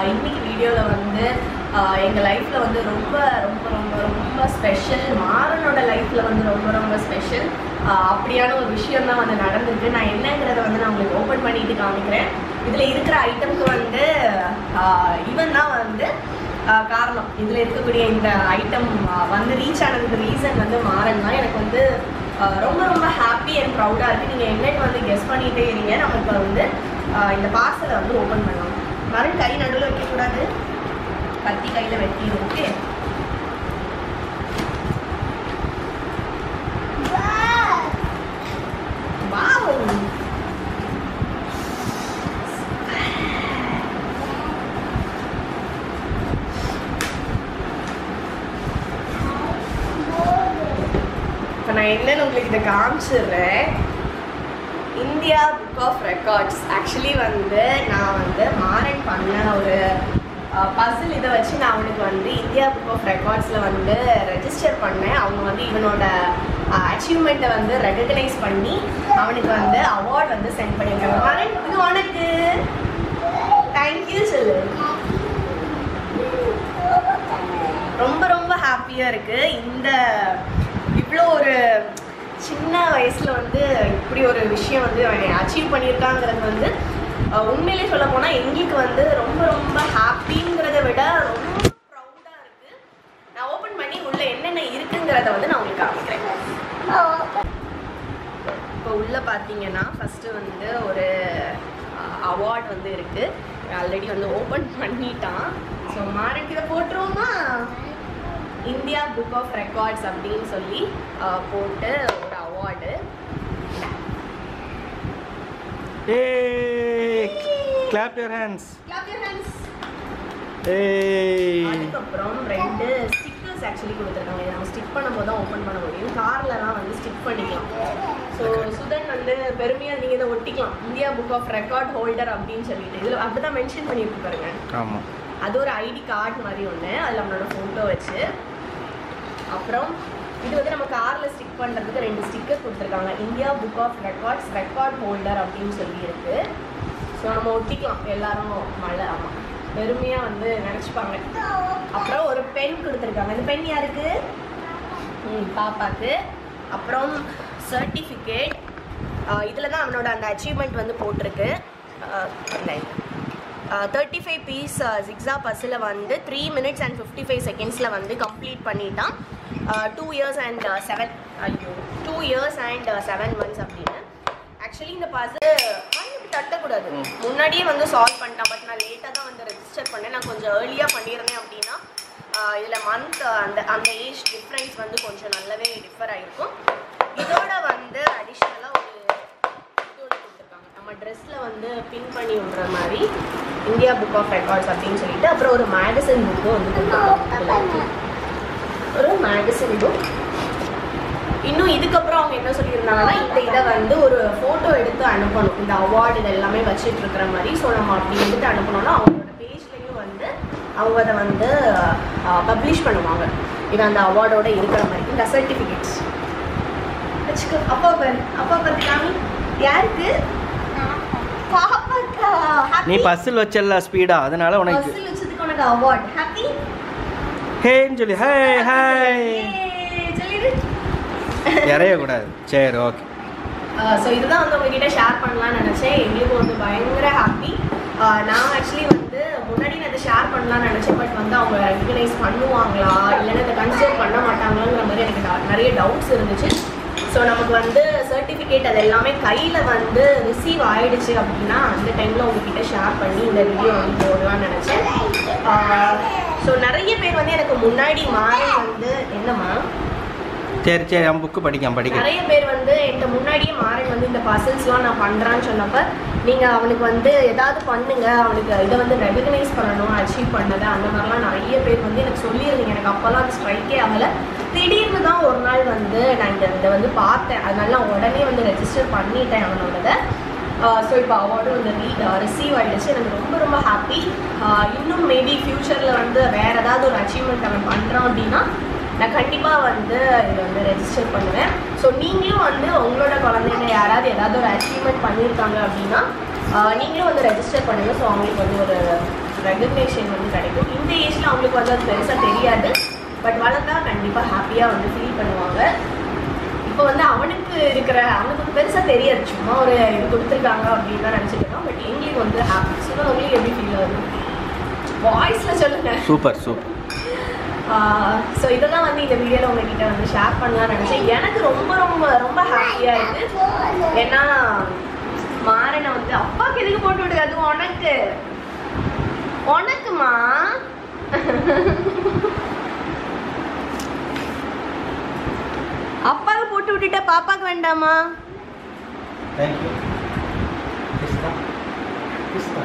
இன்னைக்கு வீடியோவில் வந்து எங்கள் லைஃப்பில் வந்து ரொம்ப ரொம்ப ரொம்ப ரொம்ப ஸ்பெஷல் மாறனோட லைஃப்பில் வந்து ரொம்ப ரொம்ப ஸ்பெஷல் அப்படியான ஒரு விஷயம் தான் வந்து நடந்திருக்கு நான் என்னங்கிறத வந்து நான் உங்களுக்கு ஓப்பன் பண்ணிட்டு காமிக்கிறேன் இதில் இருக்கிற ஐட்டம்க்கு வந்து இவன் தான் வந்து ஆஹ் காரணம் இதில் இருக்கக்கூடிய இந்த ஐட்டம் வந்து ரீச் ஆனதுக்கு ரீசன் வந்து மாறன் தான் எனக்கு வந்து ஆஹ் ரொம்ப ரொம்ப ஹாப்பி அண்ட் ப்ரௌடாக இருக்குது நீங்கள் என்னன்னு வந்து கெஸ் பண்ணிகிட்டே இருங்க நம்ம இப்போ வந்து ஆஹ் இந்த பார்சலை வந்து ஓப்பன் பண்ணலாம் மரண் கை நடுவில் வைக்கக்கூடாது கத்தி கையில் வெட்டிடும் ஓகே வாவ் இப்போ நான் என்னன்னு உங்களுக்கு இதை காமிச்சிடுறேன் India book of records actually வந்து நான் வந்து மாறன் பண்ண ஒரு பசில் இதை வச்சு நான் அவனுக்கு வந்து இந்தியா புக் ஆஃப் ரெக்கார்ட்ஸில் வந்து ரெஜிஸ்டர் பண்ணேன் அவங்க வந்து இவனோட அச்சீவ்மெண்ட்டை வந்து ரெகக்னைஸ் பண்ணி அவனுக்கு வந்து அவார்ட் வந்து சென்ட் பண்ணியிருக்காங்க மாறன் இது உனக்கு தேங்க்யூ சொல்லு ரொம்ப ரொம்ப ஹாப்பியாக இருக்குது இந்த இவ்வளோ ஒரு சின்ன வயசில் வந்து இப்படி ஒரு விஷயம் வந்து அவன் அச்சீவ் பண்ணியிருக்காங்கிறது வந்து அஹ், உண்மையிலே சொல்ல போனால் எங்களுக்கு வந்து ரொம்ப ரொம்ப ஹாப்பிங்கிறத விட ரொம்ப ப்ரௌடாக இருக்குது நான் ஓப்பன் பண்ணி உள்ள என்னென்ன இருக்குங்கிறத வந்து நான் உங்களுக்கு காமிக்கிறேன் இப்போ உள்ளே பார்த்தீங்கன்னா ஃபஸ்ட்டு வந்து ஒரு அவார்ட் வந்து இருக்குது ஆல்ரெடி வந்து ஓப்பன் பண்ணிட்டான் ஸோ மாறன் இதை போட்டுருவோமா இந்தியா புக் ஆஃப் ரெக்கார்ட்ஸ் அப்படின்னு சொல்லி அஹ், போட்டு ஒரு award Hey! Clap your hands. Hey! அதுக்கப்புறம் ரெண்டு ஸ்டிக்கர்ஸ் ஆக்சுவலி கொடுத்துருக்காங்க இதை நம்ம ஸ்டிக் பண்ணும்போது தான் ஓப்பன் பண்ண முடியும் கார்லலாம் வந்து ஸ்டிக் பண்ணிக்கலாம் ஸோ சுதன் வந்து பெருமையாக நீங்கள் இதை ஒட்டிக்கலாம் India book of record holder அப்படின்னு சொல்லிட்டு இதில் அப்படி தான் மென்ஷன் பண்ணியிருக்கு பாருங்க ஆமா அது ஒரு ஐடி கார்டு மாதிரி ஒன்று அதில் நம்மளோட ஃபோட்டோ வச்சு அப்புறம் இது வந்து நம்ம காரில் ஸ்டிக் பண்ணுறதுக்கு ரெண்டு ஸ்டிக்கர் கொடுத்துருக்காங்க India book of records record holder அப்படின்னு சொல்லி இருக்கு ஸோ நம்ம ஒட்டிக்கலாம் எல்லாரும் மழை ஆமாம் பெருமையாக வந்து நினச்சிப்பாங்க அப்புறம் ஒரு பென் கொடுத்துருக்காங்க இந்த பென் யாருக்கு ம் பாப்பாக்கு அப்புறம் சர்டிஃபிகேட் இதில் தான் அவனோட அந்த அச்சீவ்மெண்ட் வந்து போட்டிருக்கு தேர்ட்டி ஃபைவ் பீஸ் ஜிக்ஸா பஸ்ஸில் வந்து three minutes and fifty five செகண்ட்ஸில் வந்து கம்ப்ளீட் பண்ணிட்டான் டூ இயர்ஸ் அண்ட் செவன் ஐயோ two years and seven months அப்படின்னு ஆக்சுவலி இந்த பஸ்ஸு தட்டக்கூடாது ம். முன்னாடியே வந்து சால்வ் பண்ணிட்டான் பட் நான் லேட்டாக தான் வந்து ரெஜிஸ்டர் பண்ணேன் நான் கொஞ்சம் ஏர்லியாக பண்ணியிருந்தேன் அப்படின்னா இதில் மந்த் அந்த அந்த ஏஜ் டிஃப்ரென்ஸ் வந்து கொஞ்சம் நல்லாவே டிஃபர் ஆகிருக்கும் இதோட வந்து அடிஷ்னலாக ஒரு இதோட கொடுத்துருக்காங்க நம்ம ட்ரெஸ்ஸில் வந்து பின் பண்ணி விடுற மாதிரி இந்தியா புக் ஆஃப் ரெக்கார்ட்ஸ் அப்படின்னு சொல்லிட்டு அப்புறம் ஒரு மேகசின் புக்கும் வந்து கொடுத்துருக்காங்க ஒரு மேகசின் புக் இன்னும் இதுக்கப்புறம் அவங்க என்ன சொல்லியிருந்தாங்கன்னா இந்த இதை வந்து ஒரு ஃபோட்டோ எடுத்து அனுப்பணும் இந்த அவார்டு இது எல்லாமே வச்சுட்டு இருக்கிற மாதிரி ஸோ நம்ம அப்படி எடுத்து அனுப்பணும்னா அவங்களோட பேஜ்லேயும் வந்து அவங்க அதை வந்து பப்ளிஷ் பண்ணுவாங்க இது அந்த அவார்டோட இருக்கிற மாதிரி இந்த சர்டிஃபிகேட்ஸ் வச்சுக்கோ அப்பா பாரு அப்பா பார்த்து காமி யாருக்கு பாப்பாக்கா நீ happy? பஸ்ஸில் வச்சல ஸ்பீடா அதனால உனக்கு பஸ்ஸில் வச்சதுக்கு உனக்கு அவார்ட் ஹாப்பி ஹேன்னு சொல்லி ஹே ஹாய் சொல்லிடு இறையக்கூடாது சரி ஓகே ஸோ இதுதான் வந்து உங்ககிட்ட ஷேர் பண்ணலாம்னு நினச்சேன் எங்களுக்கும் வந்து பயங்கர ஹாப்பி நான் ஆக்சுவலி வந்து முன்னாடி நான் இதை ஷேர் பண்ணலாம்னு நினச்சேன் பட் வந்து அவங்க ரெகனைஸ் பண்ணுவாங்களா இல்லைன்னா இதை கன்சிடர் பண்ண மாட்டாங்களாங்கிற மாதிரி எனக்கு டா- நிறைய டவுட்ஸ் இருந்துச்சு ஸோ நமக்கு வந்து சர்டிஃபிகேட் அது எல்லாமே கையில் வந்து ரிசீவ் ஆயிடுச்சு அப்படின்னா அந்த டைமில் உங்ககிட்ட ஷேர் பண்ணி இந்த வீடியோ வந்து போடலாம்னு நினச்சேன் ஸோ நிறைய பேர் வந்து எனக்கு முன்னாடி மாறி வந்து என்னம்மா சரி சரி அவன் புக்கு படிக்கான் படிக்க நிறைய பேர் வந்து என்கிட்ட முன்னாடியே மாறன் வந்து இந்த பசில்ஸ்லாம் நான் பண்ணுறான்னு சொன்னப்ப நீங்கள் அவனுக்கு வந்து ஏதாவது பண்ணுங்க அவனுக்கு இதை வந்து ரெகக்னைஸ் பண்ணணும் அச்சீவ் பண்ணது அந்த மாதிரிலாம் நிறைய பேர் வந்து எனக்கு சொல்லியிருந்தீங்க எனக்கு அப்போல்லாம் அது ஸ்ட்ரைக்கே ஆகலை திடீர்னு தான் ஒரு நாள் வந்து நான் இந்த இதை வந்து பார்த்தேன் அதனால நான் உடனே வந்து ரெஜிஸ்டர் பண்ணிட்டேன் அவனோடதை ஸோ இப்போ அவார்டும் வந்து ரீ ரிசீவ் ஆகிடுச்சு எனக்கு ரொம்ப ரொம்ப ஹாப்பி இன்னும் மேபி ஃப்யூச்சரில் வந்து வேறு ஏதாவது ஒரு அச்சீவ்மெண்ட் அவன் பண்ணுறான் அப்படின்னா நான் கண்டிப்பாக வந்து இதை வந்து ரெஜிஸ்டர் பண்ணுவேன் ஸோ நீங்களும் வந்து உங்களோட குழந்தைங்க யாராவது ஏதாவது ஒரு அச்சீவ்மெண்ட் பண்ணியிருக்காங்க அப்படின்னா ஆஹ் நீங்களும் வந்து ரெஜிஸ்டர் பண்ணுங்க ஸோ அவங்களுக்கு வந்து ஒரு ரெகக்னேஷன் வந்து கிடைக்கும் இந்த ஏஜ்ல அவங்களுக்கு வந்து அது பெருசாக தெரியாது பட் வளர்ந்தா கண்டிப்பாக ஹாப்பியாக வந்து ஃபீல் பண்ணுவாங்க இப்போ வந்து அவனுக்கு இருக்கிற அவனுக்கு வந்து பெருசாக தெரியாது சும்மா ஒரு இது கொடுத்துருக்காங்க அப்படின்னு தான் நினச்சிட்டு இருக்கான் பட் எங்களுக்கு வந்து ஹாப்பி ஸோ உங்களுக்கு எப்படி ஃபீல் ஆகுது வாய்ஸில் சொல்லுங்க சூப்பர் சூப்பர் ஸோ இதெல்லாம் வந்து இந்த வீடியோவில் உங்ககிட்ட வந்து ஷேர் பண்ணலாம்னு நினச்சேன் எனக்கு ரொம்ப ரொம்ப ரொம்ப ஹாப்பியாக இருக்கு ஏன்னா மாறனை வந்து அப்பாவுக்கு எதுக்கு போட்டு விடுங்க அது உனக்கு உனக்குமா அப்பாவுக்கு போட்டு விட்டுட்ட பாப்பாக்கு வேண்டாமா தேங்க்யூ பிஸ்தா பிஸ்தா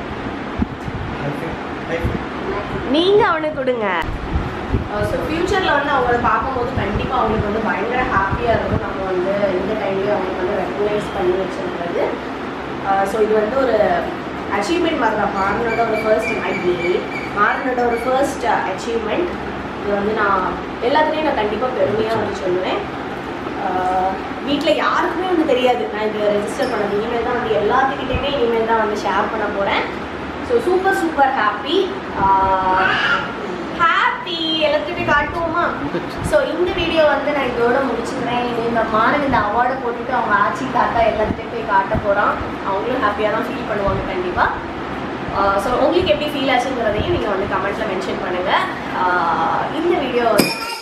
நீங்க அவனுக்கு கொடுங்க ஸோ ஃப்யூச்சரில் வந்து அவங்கள பார்க்கும்போது கண்டிப்பாக அவங்களுக்கு வந்து பயங்கர ஹாப்பியாக இருக்கும் நம்ம வந்து இந்த டைம்லேயே அவங்களுக்கு வந்து ரெக்கக்னைஸ் பண்ணி வச்சிருக்கிறது ஸோ இது வந்து ஒரு அச்சீவ்மெண்ட் மாதிரி தான் மாறனோட ஒரு ஃபர்ஸ்ட் ஐடி மாறனோட ஒரு ஃபர்ஸ்ட் அச்சீவ்மெண்ட் இது வந்து நான் எல்லாத்துலேயும் நான் கண்டிப்பாக பெருமையாக வந்து சொல்லுவேன் வீட்டில் யாருக்குமே வந்து தெரியாது நான் இது ரெஜிஸ்டர் பண்ணது இனிமேல் தான் வந்து எல்லாத்துக்கிட்டேயுமே இனிமேல் தான் வந்து ஷேர் பண்ண போகிறேன் so super super happy happy எல்லாத்துக்கிட்டையும் காட்டுவோமா ஸோ இந்த வீடியோ வந்து நான் இதோட முடிச்சுக்கிறேன் இந்த மாறன் இந்த அவார்டை போட்டுட்டு அவங்க ஆச்சி தாத்தா எல்லாத்தையும் போய் காட்ட போகிறான் அவங்களும் ஹாப்பியாக தான் ஃபீல் பண்ணுவாங்க கண்டிப்பாக ஸோ உங்களுக்கு எப்படி ஃபீல் ஆச்சுங்கிறதையும் நீங்கள் வந்து கமெண்ட்டில் மென்ஷன் பண்ணுங்கள் இந்த வீடியோ